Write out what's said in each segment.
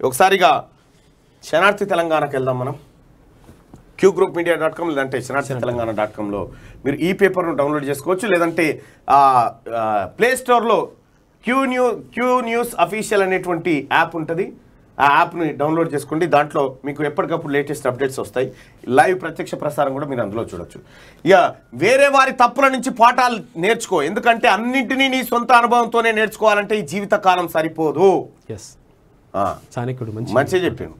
ఒకసారిగా శనార్థి తెలంగాణకి వెళ్దాం మనం Q group media dot com లేదంటే శనార్థి తెలంగాణ డాట్ కామ్లో మీరు ఈ పేపర్ను డౌన్లోడ్ చేసుకోవచ్చు లేదంటే ప్లే స్టోర్లో Q new Q news official అనేటువంటి యాప్ ఉంటుంది ఆ యాప్ని డౌన్లోడ్ చేసుకోండి దాంట్లో మీకు ఎప్పటికప్పుడు లేటెస్ట్ అప్డేట్స్ వస్తాయి లైవ్ ప్రత్యక్ష ప్రసారం కూడా మీరు అందులో చూడొచ్చు ఇక వేరే వారి తప్పుల నుంచి పాఠాలు నేర్చుకో ఎందుకంటే అన్నింటినీ నీ సొంత అనుభవంతోనే నేర్చుకోవాలంటే ఈ జీవితకాలం సరిపోదు ఎస్ ఆ. చాణక్యుడు మంచి మంచిగా చెప్పాను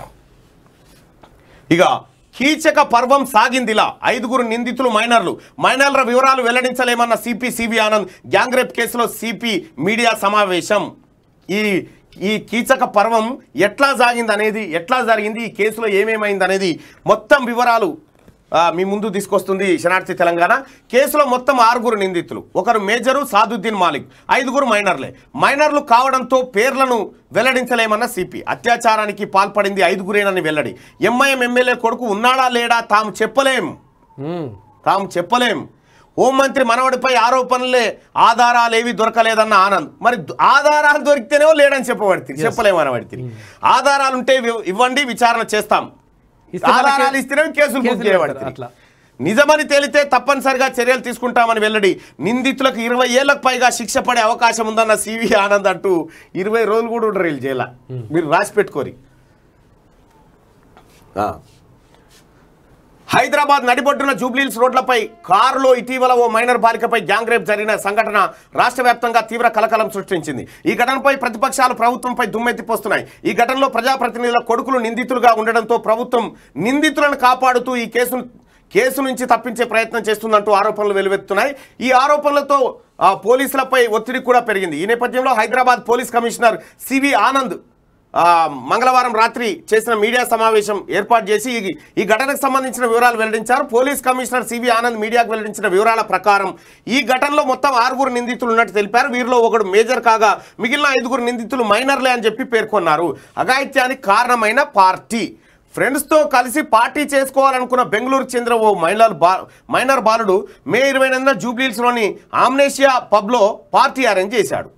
ఇక కీచక పర్వం సాగిందిలా ఐదుగురు నిందితులు మైనర్లు మైనర్ల వివరాలు వెల్లడించలేమన్న CP CV Anand gang rape కేసులో సిపి మీడియా సమావేశం ఈ ఈ కీచక పర్వం ఎట్లా సాగింది అనేది ఎట్లా జరిగింది ఈ కేసులో ఏమేమైంది అనేది మొత్తం వివరాలు ఆ, మీ ముందు తీసుకొస్తుంది శనార్థి తెలంగాణ కేసులో మొత్తం ఆరుగురు నిందితులు ఒకరు మేజరు సాదుద్దీన్ మాలిక్ ఐదుగురు మైనర్లే మైనర్లు కావడంతో పేర్లను వెల్లడించలేమన్న సిపి అత్యాచారానికి పాల్పడింది ఐదుగురేనని వెల్లడి ఎంఐఎం ఎమ్మెల్యే కొడుకు ఉన్నాడా లేడా తాము చెప్పలేం మ్మ్. తాము చెప్పలేం హోంమంత్రి మనవడిపై ఆరోపణలే ఆధారాలు ఏవి దొరకలేదన్న ఆనంద్ మరి ద- ఆధారాలు దొరికితేనే లేడని చెప్పబడుతుంది చెప్పలేమని పడుతుంది ఆధారాలు ఉంటే ఇవ్వ- ఇవ్వండి విచారణ చేస్తాం ఇస్తే మనకి- ఆధారాలు ఇస్తేనే కేసులు బుక్ కేసులు చేయబడుతుంది అట్లా. నిజమని తేలితే తప్పనిసరిగా చర్యలు తీసుకుంటామని వెల్లడి నిందితులకు ఇరవై ఏళ్లకు పైగా శిక్ష పడే అవకాశం ఉందన్న సివి ఆనంద్ అంటూ ఇరవై రోజులు కూడా ఉండరు వీళ్ళు జైల్లో మీరు రాసి పెట్టుకోరి ఆ. హైదరాబాద్ నడిబొడ్డున జూబ్లీల్స్ రోడ్లపై కారులో ఇటీవల ఓ మైనర్ బాలికపై గ్యాంగ్ రేప్ జరిగిన సంఘటన రాష్ట్ర వ్యాప్తంగా తీవ్ర కలకలం సృష్టించింది ఈ ఘటనపై ప్రతిపక్షాలు ప్రభుత్వంపై దుమ్మెత్తిపోస్తున్నాయి ఈ ఘటనలో ప్రజాప్రతినిధుల కొడుకులు నిందితులుగా ఉండడంతో ప్రభుత్వం నిందితులను కాపాడుతూ ఈ కేసును కేసు నుంచి తప్పించే ప్రయత్నం చేస్తుందంటూ ఆరోపణలు వెలువెత్తున్నాయి ఈ ఆరోపణలతో ఆ, పోలీసులపై ఒత్తిడి కూడా పెరిగింది ఈ నేపథ్యంలో Hyderabad police commissioner CV Anand ఆ, మంగళవారం రాత్రి చేసిన మీడియా సమావేశం ఏర్పాటు చేసి ఈ- ఈ ఘటనకు సంబంధించిన వివరాలు వెల్లడించారు పోలీస్ కమిషనర్ సివి ఆనంద్ మీడియాకు వెల్లడించిన వివరాల ప్రకారం ఈ ఘటనలో మొత్తం ఆరుగురు నిందితులు ఉన్నట్టు తెలిపారు వీరిలో ఒకడు మేజర్ కాగా మిగిలిన ఐదుగురు నిందితులు మైనర్లే అని చెప్పి పేర్కొన్నారు అఘాయిత్యానికి కారణమైన పార్టీ ఫ్రెండ్స్తో కలిసి పార్టీ చేసుకోవాలనుకున్న బెంగళూరు చెందిన ఓ మైనర్ బా మైనర్ బాలుడు మే ఇరవై ఎనిమిదిన జూబ్లీహిల్స్లోని ఆమ్నేషియా పబ్లో పార్టీ అరేంజ్ చేశాడు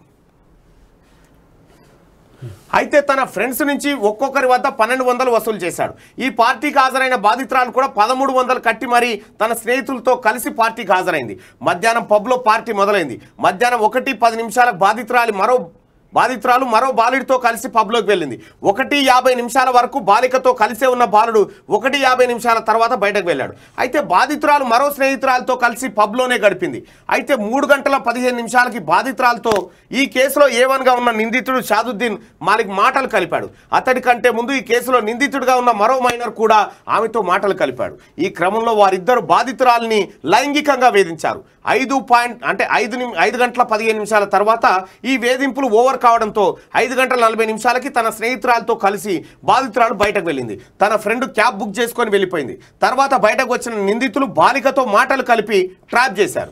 అయితే తన ఫ్రెండ్స్ నుంచి ఒక్కొక్కరి వద్ద పన్నెండు వందలు వసూలు చేశాడు ఈ పార్టీకి హాజరైన బాధితురాలు కూడా పదమూడు వందలు కట్టి మరీ తన స్నేహితులతో కలిసి పార్టీకి హాజరైంది మధ్యాహ్నం పబ్లో పార్టీ మొదలైంది మధ్యాహ్నం ఒకటి పది నిమిషాలకు బాధితురాలి మరో బాధితురాలు మరో బాలుడితో కలిసి పబ్లోకి వెళ్ళింది ఒకటి యాభై నిమిషాల వరకు బాలికతో కలిసే ఉన్న బాలుడు ఒకటి యాభై నిమిషాల తర్వాత బయటకు వెళ్ళాడు అయితే బాధితురాలు మరో స్నేహితురాలతో కలిసి పబ్లోనే గడిపింది అయితే మూడు గంటల పదిహేను నిమిషాలకి బాధితురాలతో ఈ కేసులో ఏవన్గా ఉన్న నిందితుడు షాదుద్దీన్ మాలిక్ మాటలు కలిపాడు అతడి కంటే ముందు ఈ కేసులో నిందితుడిగా ఉన్న మరో మైనర్ కూడా ఆమెతో మాటలు కలిపాడు ఈ క్రమంలో వారిద్దరు బాధితురాలిని లైంగికంగా వేధించారు ఐదు పాయింట్ అంటే ఐదు నిమి ఐదు గంటల పదిహేను నిమిషాల తర్వాత ఈ వేధింపులు ఓవర్ కావడంతో ఐదు గంటల నలభై నిమిషాలకి తన స్నేహితురాలతో కలిసి బాధితురాలు బయటకు వెళ్ళింది తన ఫ్రెండ్ క్యాబ్ బుక్ చేసుకొని వెళ్ళిపోయింది తర్వాత బయటకు వచ్చిన నిందితులు బాలికతో మాటలు కలిపి ట్రాప్ చేశారు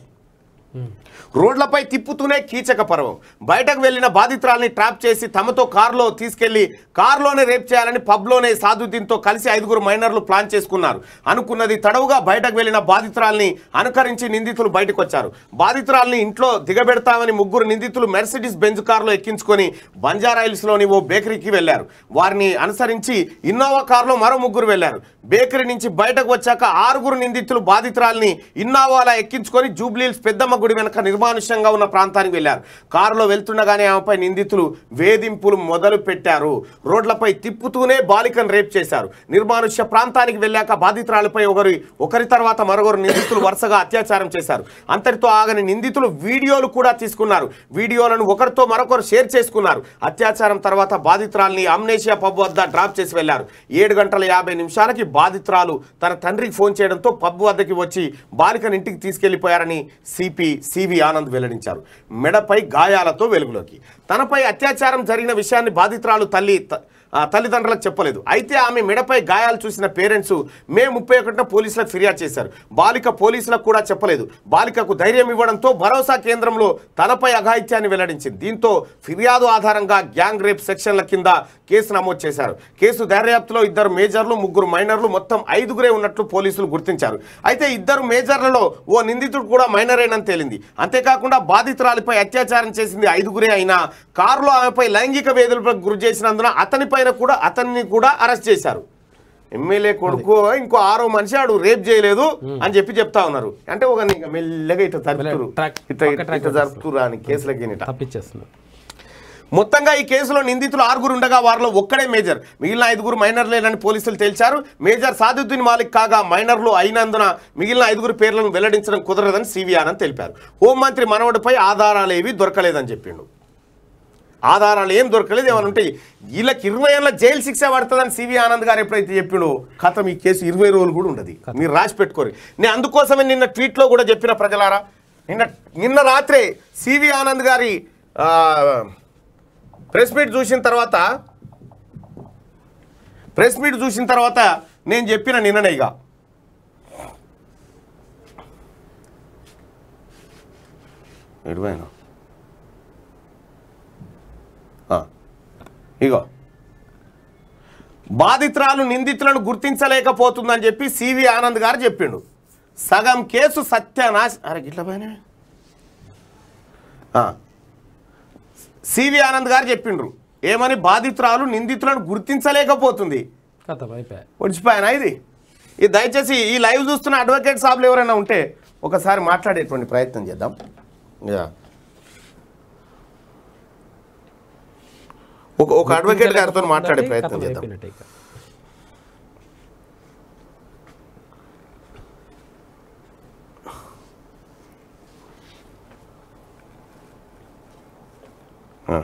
రోడ్లపై తిప్పుతూనే కీచక పర్వం బయటకు వెళ్లిన బాధితురాల్ని ట్రాప్ చేసి తమతో కారులో తీసుకెళ్లి కారులోనే రేప్ చేయాలని పబ్లోనే సాదుద్దీన్తో కలిసి ఐదుగురు మైనర్లు ప్లాన్ చేసుకున్నారు అనుకున్నది తడవుగా బయటకు వెళ్లిన బాధితురాల్ని అనుకరించి నిందితులు బయటకు వచ్చారు బాధితురాల్ని ఇంట్లో దిగబెడతామని ముగ్గురు నిందితులు మెర్సిడీస్ బెంజ్ కారులో ఎక్కించుకొని బంజారాయిల్స్లోని ఓ బేకరీకి వెళ్లారు వారిని అనుసరించి ఇన్నోవా కారులో మరో ముగ్గురు వెళ్లారు బేకరీ నుంచి బయటకు వచ్చాక ఆరుగురు నిందితులు బాధితురాల్ని ఇన్నోవాలా ఎక్కించుకొని జూబ్లీల్స్ పెద్దమ్మ గుడి వెనక నిర్మానుష్యంగా ఉన్న ప్రాంతానికి వెళ్లారు కారులో వెళ్తుండగానే ఆమెపై నిందితులు వేధింపులు మొదలు పెట్టారు రోడ్లపై తిప్పుతూనే బాలికను రేప్ చేశారు నిర్మానుష్య ప్రాంతానికి వెళ్ళాక బాధితురాలపై ఒకరి ఒకరి తర్వాత మరొకరు నిందితులు వరుసగా అత్యాచారం చేశారు అంతటితో ఆగని నిందితులు వీడియోలు కూడా తీసుకున్నారు వీడియోలను ఒకరితో మరొకరు షేర్ చేసుకున్నారు అత్యాచారం తర్వాత బాధితురాల్ని అమ్నేషియా పబ్ వద్ద డ్రాప్ చేసి వెళ్లారు ఏడు గంటల యాభై నిమిషాలకి బాధితురాలు తన తండ్రికి ఫోన్ చేయడంతో పబ్ వద్దకి వచ్చి బాలికను ఇంటికి తీసుకెళ్లిపోయారని సిపి సివి ఆనంద్ వెల్లడించారు మెడపై గాయాలతో వెలుగులోకి తనపై అత్యాచారం జరిగిన విషయాన్ని బాధితురాలు తల్లి త- ఆ, తల్లిదండ్రులకు చెప్పలేదు అయితే ఆమె మెడపై గాయాలు చూసిన పేరెంట్స్ మే ముప్పై ఒకటిన పోలీసులకు ఫిర్యాదు చేశారు బాలిక పోలీసులకు కూడా చెప్పలేదు బాలికకు ధైర్యం ఇవ్వడంతో భరోసా కేంద్రంలో తనపై అఘాయిత్యాన్ని వెల్లడించింది దీంతో ఫిర్యాదు ఆధారంగా గ్యాంగ్ రేప్ సెక్షన్ల కింద కేసు నమోదు చేశారు కేసు దర్యాప్తులో ఇద్దరు మేజర్లు ముగ్గురు మైనర్లు మొత్తం ఐదుగురే ఉన్నట్లు పోలీసులు గుర్తించారు అయితే ఇద్దరు మేజర్లలో ఓ నిందితుడు కూడా మైనరేనని తేలింది అంతేకాకుండా బాధితురాలిపై అత్యాచారం చేసింది ఐదుగురే అయినా కారులో ఆమెపై లైంగిక వేధులకు గురి చేసినందున అతనిపైన ఆయన కూడా అతన్ని కూడా అరెస్ట్ చేశారు ఎమ్మెల్యే కొడుకు ఇంకో ఆరో మనిషి ఆడు రేప్ చేయలేదు అని చెప్పి చెప్తా ఉన్నారు అంటే ఒక ఇంకా మెల్లగా ఇట్లా జరుపుతురు track- ఇట్లా పక్క track ఇట్లా జరుపుతురు అని కేసులకి ఇట తప్పించేస్తున్నారు మొత్తంగా ఈ కేసులో నిందితులు ఆరుగురు ఉండగా వారిలో ఒక్కడే మేజర్ మిగిలిన ఐదుగురు మైనర్లేనని పోలీసులు తేల్చారు మేజర్ సాదుద్దీన్ మాలిక్ కాగా మైనర్లు అయినందున మిగిలిన ఐదుగురు పేర్లను వెల్లడించడం కుదరదని సివి ఆనంద్ తెలిపారు హోంమంత్రి మనవడిపై ఆధారాలు ఏవి దొరకలేదని చెప్పిండు ఆధారాలు ఏం దొరకలేదు ఏమైనా ఉంటే వీళ్ళకి ఇరవై ఏళ్ళ జైలు శిక్ష పడుతుందని సివి ఆనంద్ గారు ఎప్పుడైతే చెప్పిండో కథం ఈ కేసు ఇరవై రోజులు కూడా ఉండదు మీరు రాసి పెట్టుకోరు నేను అందుకోసమే నిన్న ట్వీట్లో కూడా చెప్పిన ప్రజలారా నిన్న నిన్న రాత్రే సివి ఆనంద్ గారి ఆ, ప్రెస్ మీట్ చూసిన తర్వాత ప్రెస్ మీట్ చూసిన తర్వాత నేను చెప్పిన నిన్ననే ఇక ఎడిపోయాను ఇగో బాధితురాలు నిందితులను గుర్తించలేకపోతుందని చెప్పి సివి ఆనంద్ గారు చెప్పిండు సగం కేసు సత్యనాశ అరే గిట్ల పైన సివి ఆనంద్ గారు చెప్పిండ్రు ఏమని బాధితురాలు నిందితులను గుర్తించలేకపోతుంది కథ అయిపోయా ఒడిచిపోయానా ఇది ఇది దయచేసి ఈ లైవ్ చూస్తున్న అడ్వకేట్ సాబ్లు ఎవరైనా ఉంటే ఒకసారి మాట్లాడేటువంటి ప్రయత్నం చేద్దాం యా. ఒక ఒక అడ్వకేట్ గారితో మాట్లాడే ప్రయత్నం చేద్దాం అయిపోయినట్టే ఇక. ఆ.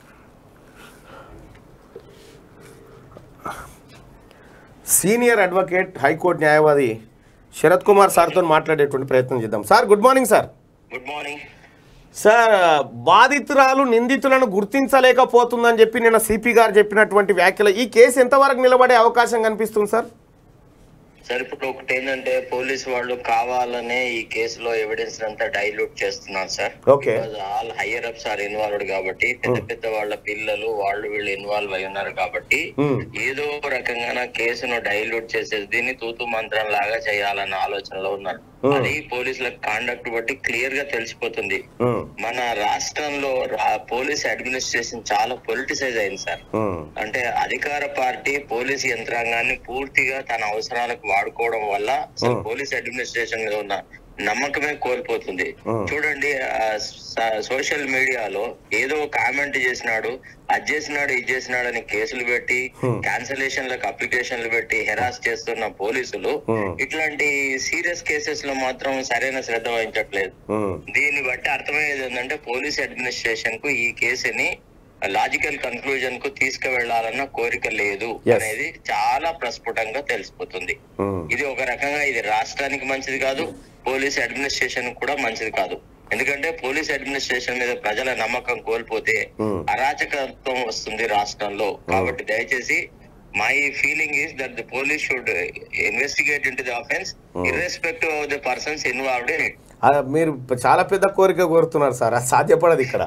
సీనియర్ అడ్వకేట్ హైకోర్టు న్యాయవాది శరత్ కుమార్ సార్తో మాట్లాడేటువంటి ప్రయత్నం చేద్దాం sir good morning sir good morning sir బాధితురాలు నిందితులను గుర్తించలేకపోతుందని చెప్పి నిన్న సిపి గారు చెప్పినటువంటి వ్యాఖ్యలు ఈ కేసు ఎంతవరకు నిలబడే అవకాశం కనిపిస్తుంది సార్ సార్ ఇప్పుడు ఒకటి ఏంటంటే పోలీస్ వాళ్ళు కావాలనే ఈ కేసులో ఎవిడెన్స్ అంతా డైల్యూట్ చేస్తున్నారు sir Okay. All higher ups are involved కాబట్టి పెద్ద పెద్ద వాళ్ళ పిల్లలు వాళ్ళు వీళ్ళు ఇన్వాల్వ్ అయి ఉన్నారు కాబట్టి Hmm. ఏదో రకంగా కేసును డైల్యూట్ చేసేసి దీన్ని తూతు మంత్రం లాగా చేయాలన్న ఆలోచనలో ఉన్నారు Hmm. అది పోలీసుల కాండక్ట్ బట్టి క్లియర్ గా తెలిసిపోతుంది ఉమ్, మన రాష్ట్రంలో రా- పోలీస్ అడ్మినిస్ట్రేషన్ చాలా పొలిటిసైజ్ అయింది సార్ ఉమ్, అంటే అధికార పార్టీ పోలీస్ యంత్రాంగాన్ని పూర్తిగా తన అవసరాలకు వాడుకోవడం వల్ల అసలు Hmm. పోలీస్ అడ్మినిస్ట్రేషన్ మీద ఉన్న నమ్మకమే కోల్పోతుంది Hmm. చూడండి ఆ, స- సోషల్ మీడియాలో ఏదో కామెంట్ చేసినాడు అది చేసినాడు ఇది చేసినాడు అని కేసులు పెట్టి Hmm. క్యాన్సలేషన్లకు అప్లికేషన్లు పెట్టి హెరాస్ చేస్తున్న పోలీసులు Hmm. ఇట్లాంటి సీరియస్ కేసెస్ లో మాత్రం సరైన శ్రద్ధ వహించట్లేదు ఉమ్, దీన్ని బట్టి అర్థమయ్యేది ఏంటంటే పోలీస్ అడ్మినిస్ట్రేషన్ కు ఈ కేసుని లాజికల్ కన్క్లూజన్ కు తీసుకువెళ్లాలన్న కోరిక లేదు Yes. అనేది చాలా ప్రస్ఫుటంగా తెలిసిపోతుంది ఉమ్, ఇది ఒక రకంగా ఇది రాష్ట్రానికి మంచిది కాదు పోలీస్ అడ్మినిస్ట్రేషన్ కూడా మంచిది కాదు ఎందుకంటే పోలీస్ అడ్మినిస్ట్రేషన్ మీద ప్రజల నమ్మకం కోల్పోతే Hmm. అరాచకత్వం వస్తుంది రాష్ట్రంలో కాబట్టి దయచేసి my feeling is that the police should investigate into the offence irrespective of the persons involved in it ఆ, మీరు చాలా పెద్ద కోరిక కోరుతున్నారు సార్ అది సాధ్యపడదు ఇక్కడ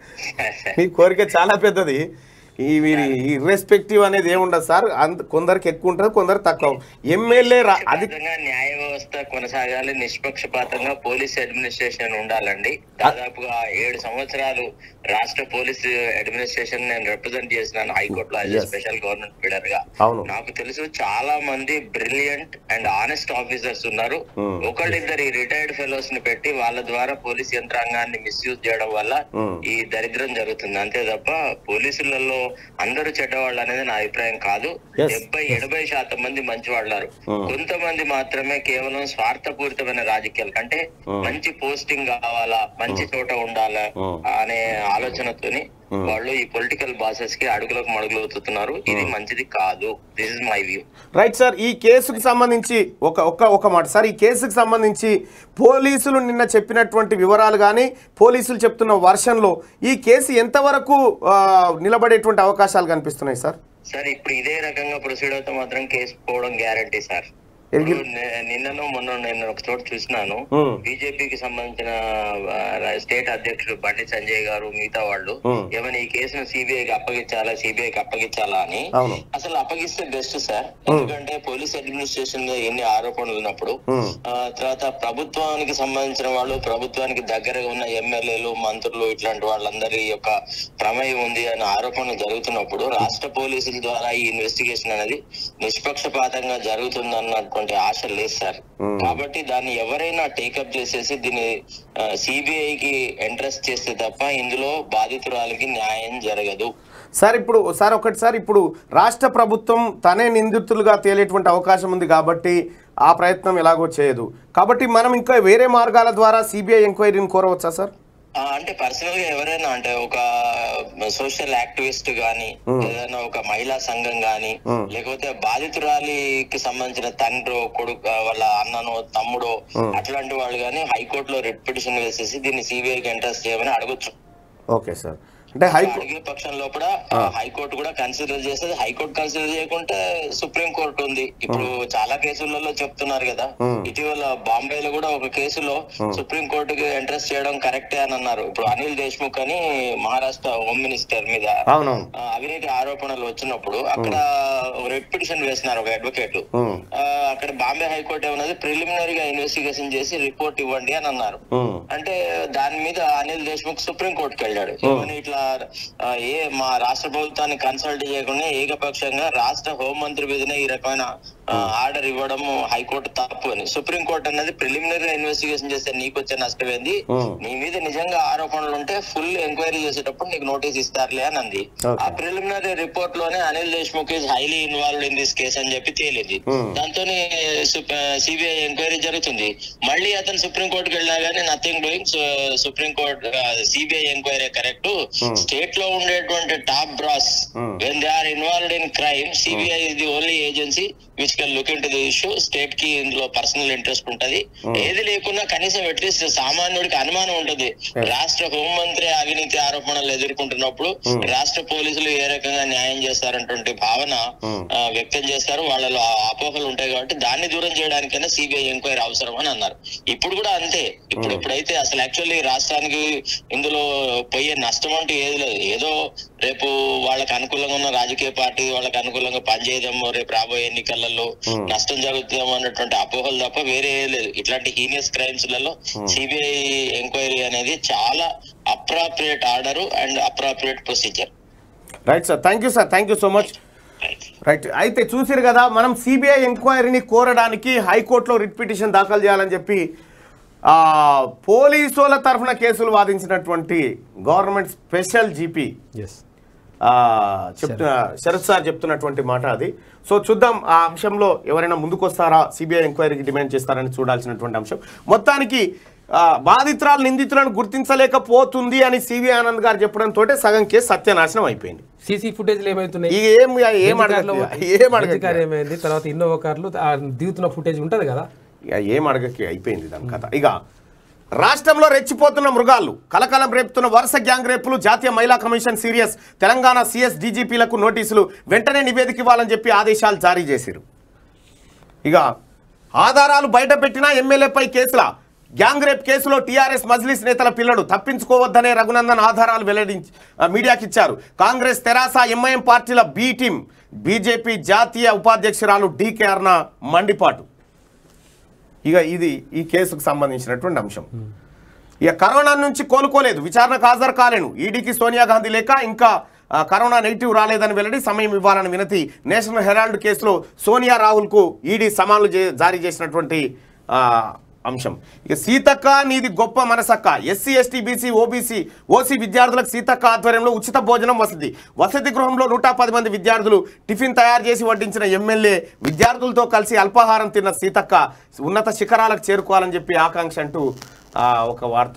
మీ కోరిక చాలా పెద్దది ఈ మీరు ఇర్రెస్పెక్టివ్ అనేది ఏముండదు సార్ అంత కొందరికి ఎక్కువ ఉంటుంది కొందరు తక్కువ ఎమ్మెల్యే రా అది నిష్పక్షపాతంగా న్యాయ వ్యవస్థ కొనసాగాలి నిష్పక్షపాతంగా పోలీస్ అడ్మినిస్ట్రేషన్ ఉండాలండి దాదాపుగా ఏడు సంవత్సరాలు రాష్ట్ర పోలీస్ అడ్మినిస్ట్రేషన్ నేను రిప్రజెంట్ చేసినాను హైకోర్టులో as Yes. Special government leader గా అవును. నాకు తెలుసు చాలా మంది బ్రిలియంట్ అండ్ ఆనెస్ట్ ఆఫీసర్స్ ఉన్నారు Hmm. ఒకళ్ళిద్దరు రిటైర్డ్ ఫెలోస్ ని పెట్టి వాళ్ళ ద్వారా పోలీస్ యంత్రాంగాన్ని మిస్యూజ్ చేయడం వల్ల Hmm. ఈ దరిద్రం జరుగుతుంది అంతే తప్ప పోలీసులలో అందరూ చెడ్డవాళ్ళు అనేది నా అభిప్రాయం కాదు Yes. డెబ్బై ఎనభై శాతం మంది మంచి వాళ్ళారు Hmm. కొంతమంది మాత్రమే కేవలం స్వార్థపూరితమైన రాజకీయాలు అంటే Hmm. మంచి పోస్టింగ్ కావాలా మంచి చోట ఉండాలా Hmm. అనే ఆలోచనతోని వాళ్ళు ఈ పొలిటికల్ బాసెస్ కి అడుగులకు మడుగులు అవుతున్నారు ఇది మంచిది కాదు this is my view right sir ఈ కేసుకు సంబంధించి ఒక ఒక ఒక మాట సార్ ఈ కేసుకు సంబంధించి పోలీసులు నిన్న చెప్పినటువంటి వివరాలు కానీ పోలీసులు చెప్తున్న వర్షన్లో ఈ కేసు ఎంతవరకు ఆ, నిలబడేటువంటి అవకాశాలు కనిపిస్తున్నాయి సార్ సార్ ఇప్పుడు ఇదే రకంగా ప్రొసీడ్ అవుతే మాత్రం కేసు పోవడం గ్యారంటీ సార్ ఎరిగి ఇప్పుడు నే- నిన్నను మొన్న నేను ఒక చోట చూసినాను ఉమ్. బీజేపీకి సంబంధించిన ఆ, స్టేట్ అధ్యక్షుడు బండి సంజయ్ గారు మిగతా వాళ్ళు ఉమ్. ఏమైనా ఈ కేసును సిబిఐకి అప్పగించాలా సిబిఐకి అప్పగించాలా అని అవును అసలు అప్పగిస్తే బెస్ట్ సార్ ఎందుకంటే పోలీస్ అడ్మినిస్ట్రేషన్ లో ఎన్ని ఆరోపణలు ఉన్నప్పుడు ఉమ్. ఆ, తర్వాత ప్రభుత్వానికి సంబంధించిన వాళ్ళు ప్రభుత్వానికి దగ్గరగా ఉన్న ఎమ్మెల్యేలు మంత్రులు ఇట్లాంటి వాళ్ళందరి యొక్క ప్రమేయం ఉంది అనే ఆరోపణలు జరుగుతున్నప్పుడు రాష్ట్ర పోలీసుల ద్వారా ఈ ఇన్వెస్టిగేషన్ అనేది నిష్పక్షపాతంగా జరుగుతుంది అన్నటువంటి ఆశ లేదు సార్ కాబట్టి దాన్ని ఎవరైనా టేకప్ చేసేసి దీన్ని సిబిఐకి ఎంట్రెస్ట్ చేస్తే తప్ప ఇందులో బాధితురాలకి న్యాయం జరగదు సార్ ఇప్పుడు సార్ ఒకటి సార్ ఇప్పుడు రాష్ట్ర ప్రభుత్వం తనే నిందితులుగా తేలేటువంటి అవకాశం ఉంది కాబట్టి ఆ ప్రయత్నం ఎలాగో చేయదు కాబట్టి మనం ఇంకా వేరే మార్గాల ద్వారా సిబిఐ ఎంక్వైరీని కోరవచ్చా సార్ ఆ, అంటే పర్సనల్ గా ఎవరైనా అంటే ఒక సోషల్ యాక్టివిస్ట్ గాని ఏదైనా ఒక మహిళా సంఘం గాని లేకపోతే బాధితురాలికి సంబంధించిన తండ్రి కొడుకు ఆ, వాళ్ళ అన్ననో తమ్ముడో అట్లాంటి వాళ్ళు గాని హైకోర్టులో రిట్ పిటిషన్ వేసేసి దీన్ని సిబిఐకి ఎంట్రెస్ట్ చేయమని అడగొచ్చు ఓకే సార్ అంటే హైకో అడిగే పక్షంలో కూడా ఆ, హైకోర్టు కూడా కన్సిడర్ చేస్తుంది హైకోర్టు కన్సిడర్ చేయకుంటే సుప్రీం కోర్టు ఉంది ఇప్పుడు చాలా కేసులలో చెప్తున్నారు కదా ఇటీవల బాంబేలో కూడా ఒక కేసులో సుప్రీం కోర్టుకి ఎంట్రెస్ట్ చేయడం కరెక్టే అని అన్నారు ఇప్పుడు అనిల్ దేశ్ముఖ్ అని మహారాష్ట్ర హోమ్ మినిస్టర్ మీద అవునవును ఆ, అవినీతి ఆరోపణలు వచ్చినప్పుడు అక్కడ రెడ్ పిటిషన్ వేసినారు ఒక అడ్వకేట్ ఉమ్, అక్కడ బాంబే హైకోర్టు ఏమన్నది ప్రిలిమినరీగా ఇన్వెస్టిగేషన్ చేసి రిపోర్ట్ ఇవ్వండి అని అన్నారు ఉమ్, అంటే దాని మీద అనిల్ దేశ్ముఖ్ సుప్రీం కోర్టుకి వెళ్ళాడు ఏమని ఇట్లా ఆ, ఏ మా రాష్ట్ర ప్రభుత్వాన్ని కన్సల్ట్ చేయకుండా ఏకపక్షంగా రాష్ట్ర హోంమంత్రి మీదనే ఈ రకమైన ఆర్డర్ ఇవ్వడం హైకోర్టు తప్పు అని సుప్రీం కోర్టు అన్నది ప్రిలిమినరీ ఇన్వెస్టిగేషన్ చేస్తే నీకు వచ్చే నష్టం ఏంది Hmm. నీ మీద నిజంగా ఆరోపణలు ఉంటే ఫుల్ ఎంక్వైరీ చేసేటప్పుడు నీకు నోటీస్ ఇస్తారులే అని అంది Okay. ఆ ప్రిలిమినరీ రిపోర్ట్ లోనే Anil Deshmukh is highly involved in this case అని చెప్పి తేలింది Hmm. దాంతో సిబిఐ ఎంక్వైరీ జరుగుతుంది మళ్ళీ అతను సుప్రీం కోర్టుకి వెళ్ళినా కానీ nothing doing supreme court CBI enquiry correct state లో ఉండేటువంటి top brass Hmm. When they are involved in crime CBI is the only agency which can look into the issue state కి ఇందులో personal interest ఉంటది ఏది లేకున్నా కనీసం at least సామాన్యుడికి అనుమానం ఉంటుంది రాష్ట్ర హోంమంత్రి అవినీతి ఆరోపణలు ఎదుర్కొంటున్నప్పుడు రాష్ట్ర పోలీసులు ఏ రకంగా న్యాయం చేస్తారన్నటువంటి భావన Hmm. ఆ, వ్యక్తం చేస్తారు వాళ్ళలో ఆ అపోహలు ఉంటాయి కాబట్టి దాన్ని దూరం చేయడానికైనా సిబిఐ ఎంక్వైరీ అవసరం అని అన్నారు ఇప్పుడు కూడా అంతే ఇప్పుడు ఎప్పుడైతే అసలు యాక్చువల్లీ రాష్ట్రానికి ఇందులో పోయే నష్టం అంటూ ఏది లేదు ఏదో రేపు వాళ్ళకి అనుకూలంగా ఉన్న రాజకీయ పార్టీ వాళ్ళకి అనుకూలంగా పనిచేయడము రేపు రాబోయే ఎన్నికలలో నష్టం జరుగుతుందేమో అన్నటువంటి అపోహలు తప్ప వేరే ఏది లేదు ఇట్లాంటి హీనియస్ క్రైమ్స్ లలో సిబిఐ ఎంక్వైరీ అనేది చాలా appropriate order and appropriate procedure right sir thank you sir thank you so much right అయితే చూసిరు కదా మనం సిబిఐ ఎంక్వైరీని కోరడానికి హైకోర్టులో రిట్ పిటిషన్ దాఖలు చేయాలని చెప్పి ఆ, పోలీసుల తరఫున కేసులు వాదించినటువంటి గవర్నమెంట్ స్పెషల్ జీపీ ఎస్ చెప్తున్న శరత్ సార్ చెప్తున్నటువంటి మాట అది సో చూద్దాం ఆ అంశంలో ఎవరైనా ముందుకు వస్తారా సిబిఐ ఎంక్వైరీకి డిమాండ్ చేస్తారని చూడాల్సినటువంటి అంశం మొత్తానికి ఆ, బాధితురాలు నిందితులను గుర్తించలేకపోతుంది అని సిబిఐ ఆనంద్ గారు చెప్పడంతో సగం కేసు సత్యనాశనం అయిపోయింది సీసీ ఫుటేజ్లు ఏమవుతున్నాయి ఇక ఏం ఏం బెంజ్ కార్లో అడగకి ఏం బెంజ్ కార్ అడగకి ఏమైంది తర్వాత ఇన్నోవా కార్లు ఆ దిగుతున్న ఫుటేజ్ ఉంటది కదా ఇక ఏం అడగకి అయిపోయింది దాని కథ ఇక రాష్ట్రంలో రెచ్చిపోతున్న మృగాలు కలకలం రేపుతున్న వరుస గ్యాంగ్ రేపులు జాతీయ మహిళా కమిషన్ సీరియస్ తెలంగాణ సిఎస్ డీజీపీలకు నోటీసులు వెంటనే నివేదిక ఇవ్వాలని చెప్పి ఆదేశాలు జారీ చేశారు ఇక ఆధారాలు బయట పెట్టిన ఎమ్మెల్యేపై కేసుల గ్యాంగ్ రేప్ కేసులో టీఆర్ఎస్ మజ్లిస్ నేతల పిల్లడు తప్పించుకోవద్దనే రఘునందన్ ఆధారాలు వెల్లడించి ఆ, మీడియాకి ఇచ్చారు కాంగ్రెస్ తెరాస ఎంఐఎం పార్టీల బి టీం బీజేపీ జాతీయ ఉపాధ్యక్షురాలు డీకే అర్ణ మండిపాటు ఇక ఇది ఈ కేసుకు సంబంధించినటువంటి అంశం ఇక కరోనా నుంచి కోలుకోలేదు విచారణకు హాజరు కాలేను ఈడీకి సోనియా గాంధీ లేక ఇంకా ఆ, కరోనా నెగిటివ్ రాలేదని వెల్లడి సమయం ఇవ్వాలని వినతి నేషనల్ హెరాల్డ్ కేసులో సోనియా రాహుల్కు ఈడీ సమాన్లు జే- జారీ చేసినటువంటి ఆ, అంశం ఇక సీతక్క నీది గొప్ప మనసక్క SC ST BC OBC OC విద్యార్థులకు సీతక్క ఆధ్వర్యంలో ఉచిత భోజనం వసతి వసతి గృహంలో నూట పది మంది విద్యార్థులు టిఫిన్ తయారు చేసి వడ్డించిన ఎమ్మెల్యే విద్యార్థులతో కలిసి అల్పాహారం తిన్న సీతక్క ఉన్నత శిఖరాలకు చేరుకోవాలని చెప్పి ఆకాంక్ష అంటూ ఆ, ఒక వార్త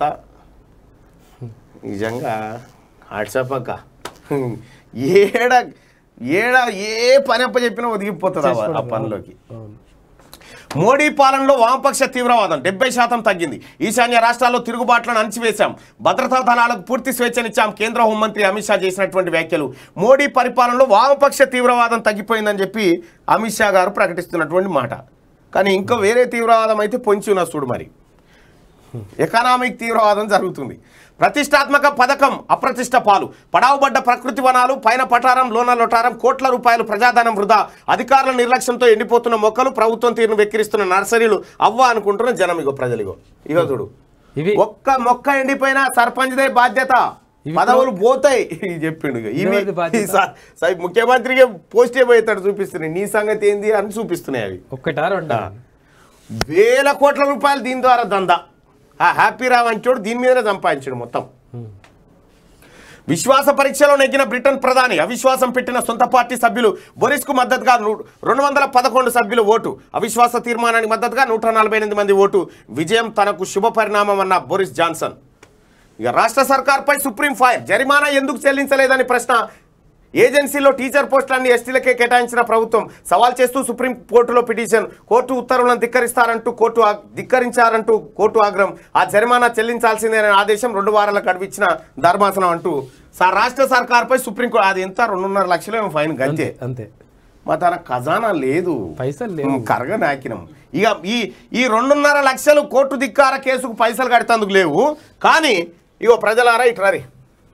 నిజంగా వాట్సాప్ అక్క ఏడ ఏడ ఏ పని అప్ప చెప్పినా ఒదిగిపోతుంది ఆ- ఆ పనిలోకి అవును మోడీ పాలనలో వామపక్ష తీవ్రవాదం డెబ్బై శాతం తగ్గింది ఈశాన్య రాష్ట్రాల్లో తిరుగుబాట్లను అణచివేశాం భద్రతా దళాలకు పూర్తి స్వేచ్ఛనిచ్చాం కేంద్ర హోంమంత్రి అమిత్ షా చేసినటువంటి వ్యాఖ్యలు మోడీ పరిపాలనలో వామపక్ష తీవ్రవాదం తగ్గిపోయిందని చెప్పి అమిత్ షా గారు ప్రకటిస్తున్నటువంటి మాట కానీ ఇంకా వేరే తీవ్రవాదం అయితే పొంచి ఉన్న చూడు మరి ఎకనామిక్ తీవ్రవాదం జరుగుతుంది ప్రతిష్టాత్మక పథకం అప్రతిష్ట పాలు పడావుబడ్డ ప్రకృతి వనాలు పైన పటారం లోన లొటారం కోట్ల రూపాయలు ప్రజాధనం వృధా అధికారుల నిర్లక్ష్యంతో ఎండిపోతున్న మొక్కలు ప్రభుత్వం తీరును వెక్కిరిస్తున్న నర్సరీలు అవ్వ అనుకుంటున్న జనం ఇగో ప్రజలు ఇగో ఇగో చూడు ఇవి ఒక్క మొక్క ఎండిపోయినా సర్పంచ్దే బాధ్యత ఇవి పదవులు పోతాయి ఇది చెప్పిండు ఇక. ఇవి ఎవరిది బాధ్యత? ఈ సా- సై- ముఖ్యమంత్రికి పోస్టే పోయేస్తాడు చూపిస్తున్నాయి నీ సంగతి ఏంది అని చూపిస్తున్నాయి అవి ఒక్కటా రెండా వేల కోట్ల రూపాయలు దీని ద్వారా దందా ఆ హ్యాపీ రావ్ అంచోడు దీని మీదనే సంపాదించాడు మొత్తం విశ్వాస పరీక్షలో నెగ్గిన బ్రిటన్ ప్రధాని అవిశ్వాసం పెట్టిన సొంత పార్టీ సభ్యులు బొరిస్కు మద్దతుగా ను- రెండు వందల పదకొండు సభ్యుల ఓటు అవిశ్వాస తీర్మానానికి మద్దతుగా నూట నలభై ఎనిమిది మంది ఓటు విజయం తనకు శుభ పరిణామం అన్న బొరిస్ జాన్సన్ ఇక రాష్ట్ర సర్కార్పై సుప్రీం ఫైర్ జరిమానా ఎందుకు చెల్లించలేదని ప్రశ్న ఏజెన్సీలో టీచర్ పోస్టులన్నీ ఎస్టీలకే కేటాయించిన ప్రభుత్వం సవాల్ చేస్తూ సుప్రీం కోర్టులో పిటిషన్ కోర్టు ఉత్తర్వులను ధిక్కరిస్తారంటూ కోర్టు ఆ- ధిక్కరించారంటూ కోర్టు ఆగ్రహం ఆ జరిమానా చెల్లించాల్సిందేనే ఆదేశం రెండు వారాల గడివిచ్చిన ధర్మాసనం అంటూ సా రాష్ట్ర సర్కార్పై సుప్రీం కోర్టు అది ఎంత రెండున్నర లక్షలు ఏమో ఫైన్ గంతే అంతే మా తన ఖజానా లేదు పైసలు లేవు కరగ నాకినం ఇక ఈ ఈ రెండున్నర లక్షలు కోర్టు ధిక్కార కేసుకు పైసలు కడతందుకు లేవు కానీ ఇగో ప్రజలారా ఇట్రా రే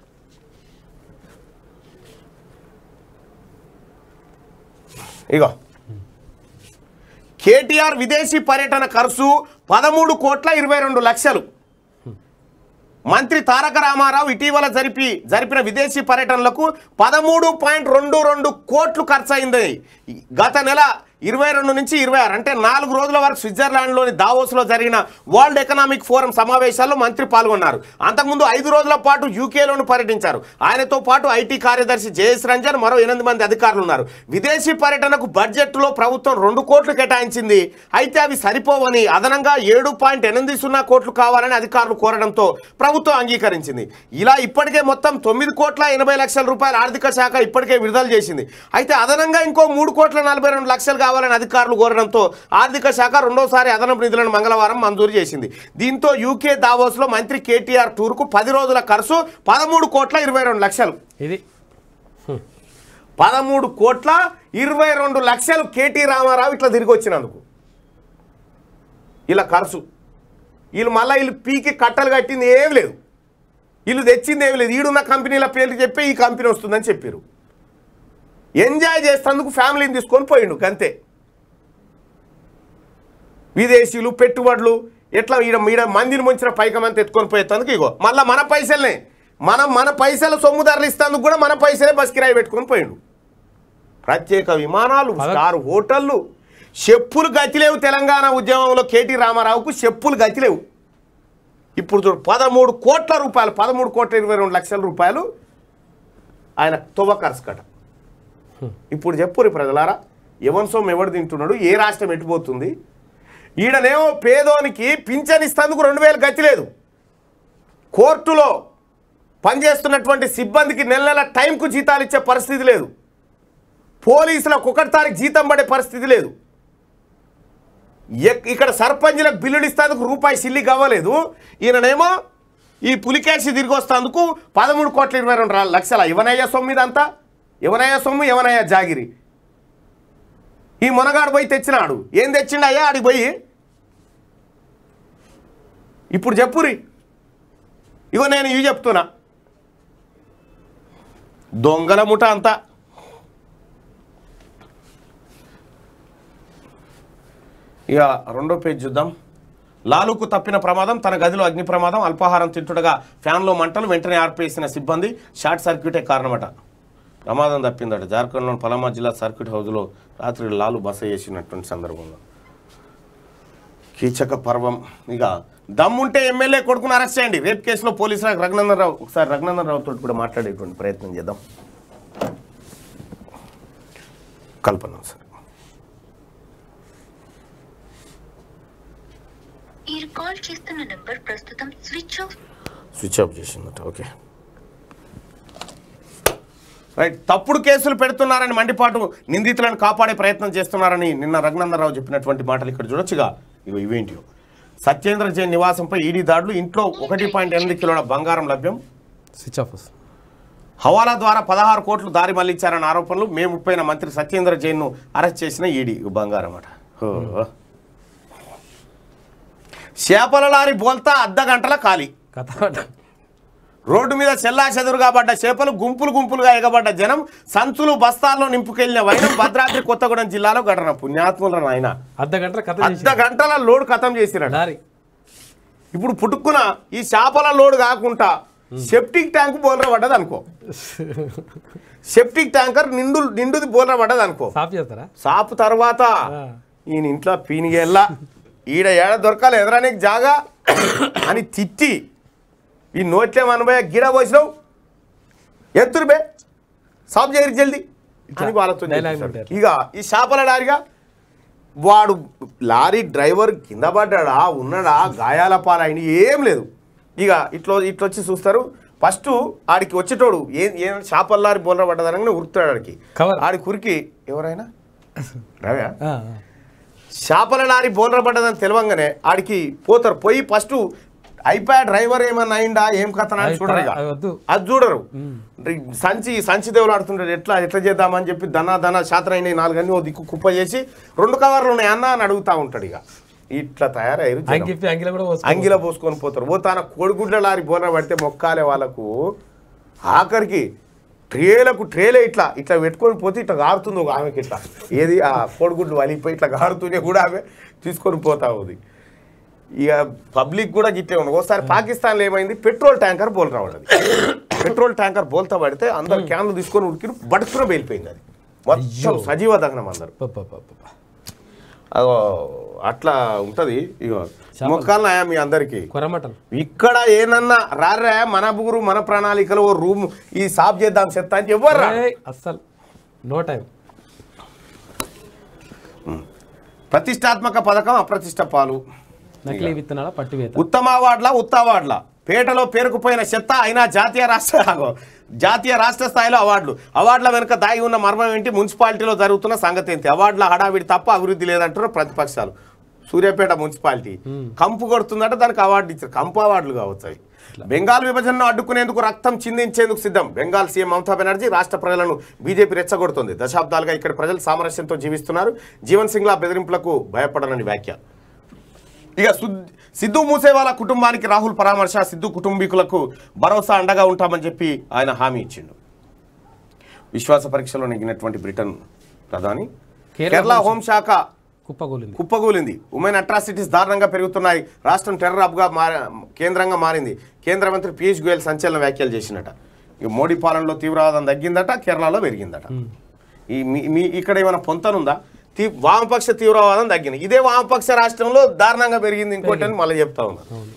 ఇగో కేటీఆర్ విదేశీ పర్యటన ఖర్చు పదమూడు కోట్ల ఇరవై రెండు లక్షలు మంత్రి తారక రామారావు ఇటీవల జరిపి జరిపిన విదేశీ పర్యటనలకు పదమూడు పాయింట్ రెండు రెండు కోట్లు ఖర్చు అయింది గత నెల ఇరవై రెండు నుంచి ఇరవై ఆరు అంటే నాలుగు రోజుల వరకు స్విట్జర్లాండ్లోని దావోస్లో జరిగిన వరల్డ్ ఎకనామిక్ ఫోరం సమావేశాల్లో మంత్రి పాల్గొన్నారు అంతకుముందు ఐదు రోజుల పాటు యూకేలోను పర్యటించారు ఆయనతో పాటు ఐటీ కార్యదర్శి జయేష్ రంజన్ మరో ఎనిమిది మంది అధికారులు ఉన్నారు విదేశీ పర్యటనకు బడ్జెట్లో ప్రభుత్వం రెండు కోట్లు కేటాయించింది అయితే అవి సరిపోవని అదనంగా ఏడు పాయింట్ ఎనిమిది సున్నా కోట్లు కావాలని అధికారులు కోరడంతో ప్రభుత్వం అంగీకరించింది ఇలా ఇప్పటికే మొత్తం తొమ్మిది కోట్ల ఎనభై లక్షల రూపాయల ఆర్థిక శాఖ ఇప్పటికే విడుదల చేసింది అయితే అదనంగా ఇంకో మూడు కోట్ల నలభై రెండు లక్షలు కావాలని అధికారులు కోరడంతో ఆర్థిక శాఖ రెండోసారి అదనపు నిధులను మంగళవారం మంజూరు చేసింది దీంతో యూకే దావోస్లో మంత్రి కేటీఆర్ టూర్కు పది రోజుల ఖర్చు పదమూడు కోట్ల ఇరవై రెండు లక్షలు ఇది పదమూడు కోట్ల ఇరవై రెండు లక్షలు కేటీ రామారావు ఇట్లా తిరిగి వచ్చినందుకు ఇలా ఖర్చు వీళ్ళు మళ్ళీ వీళ్ళు పీకి కట్టలు కట్టింది ఏం లేదు వీళ్ళు తెచ్చింది ఏం లేదు ఈడున్న కంపెనీల పేర్లు చెప్పి ఈ కంపెనీ వస్తుందని చెప్పారు ఎంజాయ్ చేసేందుకు ఫ్యామిలీని తీసుకొని పోయిండు అంతే విదేశీయులు పెట్టుబడులు ఎట్లా ఈడ ఈడ మందిని ముంచిన పైకమంతా ఎత్తుకొని పోయేందుకు ఇగో మళ్ళీ మన పైసలనే మనం మన పైసల సొమ్ము ధరలు ఇస్తేందుకు కూడా మన పైసలే బస్ కిరాయి పెట్టుకొని పోయిండు ప్రత్యేక విమానాలు పద- స్టార్ హోటళ్ళు చెప్పులు గతిలేవు తెలంగాణ ఉద్యమంలో కేటీ రామారావుకు చెప్పులు గతిలేవు ఇప్పుడు చూడు పదమూడు కోట్ల రూపాయలు పదమూడు కోట్ల ఇరవై రెండు లక్షల రూపాయలు ఆయన తువ్వ ఖర్చు కట ఇప్పుడు చెప్పురి ప్రజలారా ఎవరి సొమ్ము ఎవడు తింటున్నాడు ఏ రాష్ట్రం ఎట్టుపోతుంది ఈడనేమో పేదోనికి పింఛన్ ఇస్తందుకు రెండు వేలు గతి లేదు కోర్టులో పనిచేస్తున్నటువంటి సిబ్బందికి నెల నెల టైంకు జీతాలు ఇచ్చే పరిస్థితి లేదు పోలీసులకు ఒకటి తారీఖు జీతం పడే పరిస్థితి లేదు ఎక్- ఇక్కడ సర్పంచ్లకు బిల్లులు ఇస్తేందుకు రూపాయి సిల్లి కావలేదు ఈయననేమో ఈ పులికేసి తిరిగి వస్తేందుకు పదమూడు కోట్ల ఇరవై రెండు రా- లక్షల ఇవనయ్య సొమ్ము ఇదంతా ఇవనయ్య సొమ్ము ఇవనయ్య జాగిరి ఈ మునగాడు పోయి తెచ్చినాడు ఏం తెచ్చిండు అయ్యా ఆడికి పోయి ఇప్పుడు చెప్పురి ఇగో నేను ఇవి చెప్తున్నా దొంగల ముఠ అంతా ఇక రెండో పేజ్ చూద్దాం లాలుకు తప్పిన ప్రమాదం తన గదిలో అగ్ని ప్రమాదం అల్పాహారం తింటుండగా ఫ్యాన్లో మంటలు వెంటనే ఆర్పేసిన సిబ్బంది షార్ట్ సర్క్యూటే కారణమట ప్రమాదం తప్పిందట జార్ఖండ్లోని పలామా జిల్లా సర్క్యూట్ హౌస్లో రాత్రి లాలు బస చేసినటువంటి సందర్భంలో కీచక పర్వం ఇక దమ్ముంటే ఎమ్మెల్యే కొడుకుని అరెస్ట్ చేయండి రేప్ కేసులో పోలీసులకు రఘునందన్ రావు ఒకసారి రఘునందన్ రావు తోటి కూడా మాట్లాడేటువంటి ప్రయత్నం చేద్దాం కల్పన సార్ మీరు కాల్ చేస్తున్న నంబర్ ప్రస్తుతం స్విచ్ ఆఫ్ స్విచ్ ఆఫ్ చేసిందట ఓకే రైట్ తప్పుడు కేసులు పెడుతున్నారని మండిపాటు నిందితులను కాపాడే ప్రయత్నం చేస్తున్నారని నిన్న రఘునందనరావు చెప్పినటువంటి మాటలు ఇక్కడ చూడొచ్చుగా ఇగో ఇవేంటియో సత్యేంద్ర జైన్ నివాసంపై ఈడీ దాడులు ఇంట్లో ఒకటి పాయింట్ ఎనిమిది కిలోల బంగారం లభ్యం స్విచ్ ఆఫ్ వస్తుంది. హవాలా ద్వారా పదహారు కోట్లు దారి మళ్లించారన్న ఆరోపణలు మే ముప్పైన మంత్రి సత్యేంద్ర జైన్ను అరెస్ట్ చేసిన ఈడీ ఇగో బంగారం అట ఓ. చేపల లారీ బోల్తా అర్ధ గంటల ఖాళీ కథ రోడ్డు మీద చెల్లా చెదురుగా పడ్డ చేపలు గుంపులు గుంపులుగా ఎగబడ్డ జనం సంచులు బస్తాల్లో నింపుకెళ్లిన వైనం భద్రాద్రి కొత్తగూడెం జిల్లాలో ఘటన పుణ్యాత్ముల నాయన అర్ధ గంట కథ అర్ధ గంటల లోడ్ ఖతం చేసిరట లారీ ఇప్పుడు పుట్టుక్కున ఈ చేపల లోడ్ కాకుండా సెప్టిక్ ట్యాంక్ బోల్ర పడ్డది అనుకో సెప్టిక్ ట్యాంకర్ నిండు నిండుది బోల్ర పడ్డది అనుకో సాఫ్ చేస్తారా సాపు తర్వాత ఆ. ఈయన ఇంట్లో పీనిగెళ్ళ ఈడ ఏడ దొరకాలి ఎదురా నీకు జాగా అని తిట్టి ఈ నోట్లే మనబోయే గిడ పోసినావు ఎత్తురు బే సాఫ్ చేయరు జల్దీ అని వాళ్ళతో డైలాగ్ చెప్పేశాడు. ఉంటారు. ఇక ఈ చేపల లారీగా వాడు లారీ డ్రైవర్ కింద పడ్డాడా ఉన్నాడా గాయాల పాలైన ఏం లేదు ఇక ఇట్లా ఇట్లా వచ్చి చూస్తారు ఫస్ట్ ఆడికి వచ్చేటోడు ఏం ఏం చేపల లారీ బోలర పడ్డదనగానే ఉరుకుతాడు ఆడికి కవర్. ఆడి కురికి ఎవరైనా రవ్యా ఆ, చేపల లారీ బోలర పడ్డదని తెలవంగానే ఆడికి పోతారు పోయి ఫస్ట్ అయిపోయా డ్రైవర్ ఏమన్నా అయిందా ఏం కథ అని అది చూడరు ఇక అది వద్దు. అది చూడరు సంచి సంచి దేవులు ఆడుతుంటాడు ఎట్లా ఎట్లా చేద్దామని చెప్పి దన దన శాతం అయినాయి నాలుగన్నీ ఓ దిక్కు కుప్ప చేసి రెండు కవర్లు ఉన్నాయి అన్న అని అడుగుతా ఉంటాడు ఇక ఇట్లా తయారయ్యారు జనం. అంగిప్పి అంగిల కూడా పోసుకో. అంగిల పోసుకొని పోతారు ఓ తన కోడిగుడ్ల లారీ బోర్న పడితే మొక్కాలే వాళ్ళకు ఆఖరికి ట్రేలకు ట్రేలే ఇట్లా ఇట్లా పెట్టుకొని పోతే ఇట్లా గారుతుంది ఒక ఆమెకి ఇట్లా ఏది ఆ కోడిగుడ్లు వలిపోయి ఇట్లా గారుతూనే కూడా ఆమె తీసుకొని పోతా ఉంది ఇక పబ్లిక్ కూడా గిట్లే ఉంది ఒకసారి పాకిస్తాన్లో ఏమైంది పెట్రోల్ ట్యాంకర్ బోల్ రావడది పెట్రోల్ ట్యాంకర్ బోల్తా పడితే అందరు క్యాన్లు తీసుకొని ఉడికి బడుకున వెళ్ళిపోయింది అది మొత్తం అయ్యో. సజీవ దహనం అందరు పప్పపపప. అగో అట్లా ఉంటది ఇగో మొక్కలు నాయా మీ అందరికి కొరమటన్ ఇక్కడ ఏనన్నా రారా మన బుగురు మన ప్రణాళికలో ఓ రూమ్ ఈ సాఫ్ చేద్దాం చెత్త అని ఎవరు రా ఏయ్, అస్సలు నో టైం ప్రతిష్టాత్మక పథకం అప్రతిష్ట పాలు నకిలీ విత్తనాల పట్టివేత ఉత్తమ అవార్డుల ఉత్త అవార్డుల పేటలో పేరుకుపోయిన చెత్త అయినా జాతీయ రాష్ట్ర ఆగో, జాతీయ రాష్ట్ర స్థాయిలో అవార్డులు అవార్డుల వెనుక దాగి ఉన్న మర్మం ఏంటి మున్సిపాలిటీలో జరుగుతున్న సంగతి ఏంటి అవార్డుల హడావిడి తప్ప అభివృద్ధి లేదంటున్నారు ప్రతిపక్షాలు సూర్యాపేట మున్సిపాలిటీ కంపు కొడుతుందంటే దానికి అవార్డు ఇచ్చారు కంపు అవార్డులు కావచ్చు అవి బెంగాల్ విభజనను అడ్డుకునేందుకు రక్తం చిందించేందుకు సిద్ధం బెంగాల్ సీఎం మమతా బెనర్జీ రాష్ట్ర ప్రజలను బీజేపీ రెచ్చగొడుతుంది దశాబ్దాలుగా ఇక్కడ ప్రజలు సామరస్యంతో జీవిస్తున్నారు జీవన్ సింగ్లా బెదిరింపులకు భయపడనని వ్యాఖ్య ఇక సుద్- సిద్ధు మూసేవాళ్ళ కుటుంబానికి రాహుల్ పరామర్శ సిద్ధు కుటుంబీకులకు భరోసా అండగా ఉంటామని చెప్పి ఆయన హామీ ఇచ్చిండు విశ్వాస పరీక్షలో నెగ్గినటువంటి బ్రిటన్ ప్రధాని కేరళ కేరళ హోంశాఖ హోంశాఖ కుప్పగూలింది కుప్పగూలింది ఉమెన్ అట్రాసిటీస్ దారుణంగా పెరుగుతున్నాయి రాష్ట్రం టెర్రర్ హబ్గా మార కేంద్రంగా మారింది కేంద్ర మంత్రి పీయూష్ గోయల్ సంచలన వ్యాఖ్యలు చేసినట ఇక మోడీ పాలనలో తీవ్రవాదం తగ్గిందట కేరళలో పెరిగిందట ఈ మీ మీ ఇక్కడ ఏమైనా పొంతనుందా తీ వామపక్ష తీవ్రవాదం తగ్గింది ఇదే వామపక్ష రాష్ట్రంలో దారుణంగా పెరిగింది ఇంకోటి అని మళ్ళీ చెప్తా ఉన్నారు అవును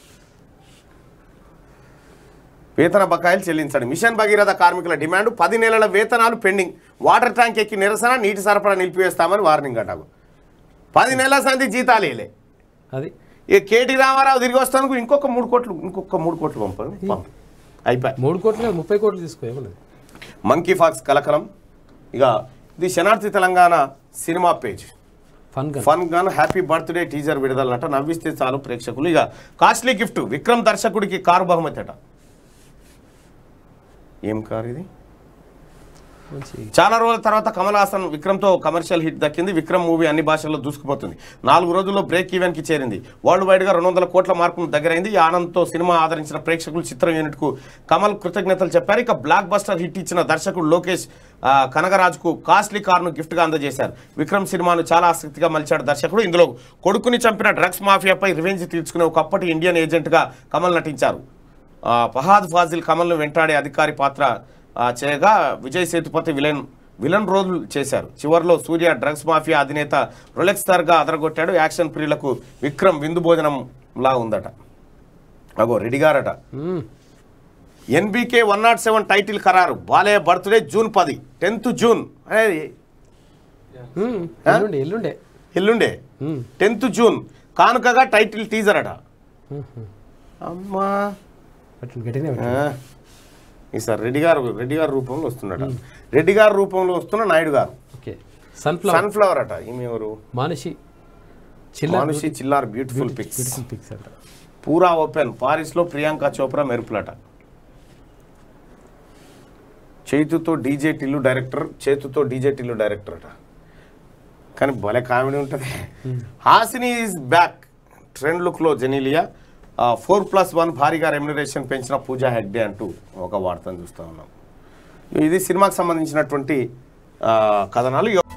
వేతన బకాయిలు చెల్లించండి మిషన్ భగీరథ కార్మికుల డిమాండ్ పది నెలల వేతనాలు పెండింగ్ వాటర్ ట్యాంక్ ఎక్కి నిరసన నీటి సరఫరా నిలిపివేస్తామని వార్నింగ్ అటాకు పది నెలల సంధి జీతాలు వేయలే అది ఇక కేటీ రామారావు తిరిగి వస్తాను ఇంకొక మూడు కోట్లు ఇంకొక మూడు కోట్లు పంపను పంపు అయిపోయి మూడు కోట్లు కాదు, ముప్పై కోట్లు తీసుకో ఏమన్నది మంకీ ఫాక్స్ కలకలం ఇక ఇది Shanarthi Telangana cinema page fun గా fun gun happy birthday teaser విడుదలనట నవ్విస్తే చాలు ప్రేక్షకులు ఇక కాస్ట్లీ గిఫ్ట్ విక్రమ్ దర్శకుడికి కారు బహుమతి అట ఏం కారు ఇది మంచి చాలా రోజుల తర్వాత కమల్ హాసన్ విక్రమ్తో కమర్షియల్ హిట్ దక్కింది విక్రమ్ మూవీ అన్ని భాషల్లో దూసుకుపోతుంది నాలుగు రోజుల్లో బ్రేక్ ఈవెన్ కి చేరింది వరల్డ్ వైడ్ గా రెండు వందల కోట్ల మార్కును దగ్గరైంది ఈ ఆనందంతో సినిమా ఆదరించిన ప్రేక్షకులు చిత్రం యూనిట్ కు కమల్ కృతజ్ఞతలు చెప్పారు ఇక బ్లాక్ బస్టర్ హిట్ ఇచ్చిన దర్శకుడు లోకేష్ ఆ, కనగరాజుకు కాస్ట్లీ కారును గిఫ్ట్ గా అందజేశారు విక్రమ్ సినిమాను చాలా ఆసక్తిగా మలిచాడు దర్శకుడు ఇందులో కొడుకుని చంపిన డ్రగ్స్ మాఫియాపై రివెంజ్ తీర్చుకునే ఒకప్పటి ఇండియన్ ఏజెంట్ గా కమల్ నటించారు ఆ, ఫహాద్ ఫాజిల్ కమల్ను వెంటాడే అధికారి పాత్ర ఆ, చేయగా Vijay Sethupathi villain villain role చేశారు చివరిలో సూర్య డ్రగ్స్ మాఫియా అధినేత రొలెక్స్ గా అదరగొట్టాడు యాక్షన్ ప్రియులకు విక్రమ్ విందు భోజనం లా ఉందట అగో రెడీగారట మ్మ్. NBK one not seven title ఖరారు బాలయ్య బర్త్డే జూన్ పది టెన్త్ జూన్ అనేది మ్మ్. ఆ? ఎల్లుండే ఎల్లుండే ఎల్లుండే మ్మ్. టెన్త్ జూన్ కానుకగా టైటిల్ టీజర్ అట మ్మ్. అమ్మా పట్టింది గట్టినే ఆ, పట్టింది. ఈసారి రెడ్డి గారు రెడ్డి గారి రూపంలో వస్తున్నాడు రెడ్డి గారి రూపంలో వస్తున్న నాయుడు గారు ఓకే సన్ఫ్లవర్ సన్ఫ్లవర్ అట ఈమె ఎవరు Manushi Chhillar Manushi Chhillar beautiful pics beautiful pics అంట పూరా ఓపెన్ పారిస్ లో ప్రియాంక చోప్రా మెరుపులట చేతుతో డీజే టిల్లు డైరెక్టర్ చేతుతో డీజే టిల్లు డైరెక్టర్ అట కానీ భలే కామెడీ ఉంటుంది హాసిని ఈజ్ బ్యాక్ ట్రెండ్ లుక్లో జెనీలియా ఫోర్ ప్లస్ వన్ భారీగా రెమ్యునరేషన్ పెంచిన పూజా హెగ్డే అంటూ ఒక వార్తను చూస్తూ ఉన్నాం ఇది సినిమాకి సంబంధించినటువంటి ఆ, కథనాలు